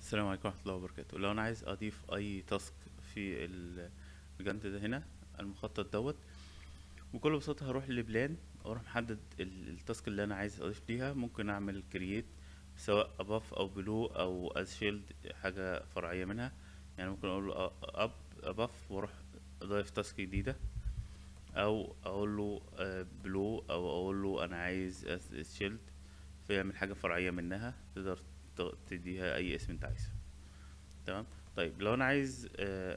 السلام عليكم ورحمة الله وبركاته لو أنا عايز أضيف أي تاسك في ال- الجنب ده هنا المخطط دوت بكل بساطة هروح لبلان وأروح محدد ال- التاسك اللي أنا عايز أضيف ليها ممكن أعمل كرييت سواء above أو below أو as shield حاجة فرعية منها يعني ممكن أقول له up above وأروح أضيف تاسك جديدة أو أقول له آه، below أو أقول له أنا عايز as shield فيعمل حاجة فرعية منها تقدر ت- تديها أي اسم أنت عايزه تمام طيب لو انا عايز آه،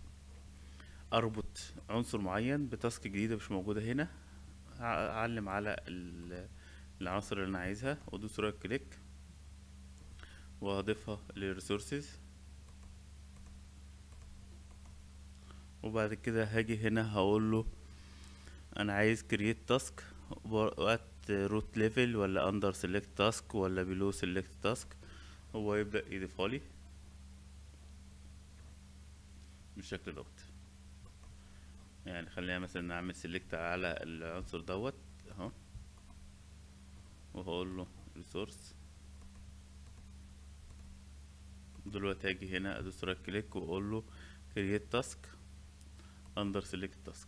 اربط عنصر معين بتاسك جديده مش موجوده هنا ه- اعلم على ال- العناصر اللي انا عايزها وادوس رايت كليك واضيفها للريسورسز وبعد كده هاجي هنا هقول له انا عايز كرييت تاسك وات روت ليفل ولا اندر سيلكت تاسك ولا بلو سيلكت تاسك هو يبدا يضيفها لي بالشكل دوت يعني خلينا مثلا نعمل سيلكت على العنصر دوت اهو وهقول له ريسورس دلوقتي هاجي هنا ادوس رايت كليك واقول له كرييت تاسك اندر سيلكت تاسك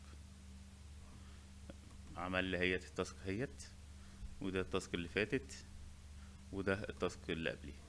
عمل لي هيت التاسك هيت وده التاسك اللي فاتت وده التاسك اللي قبليه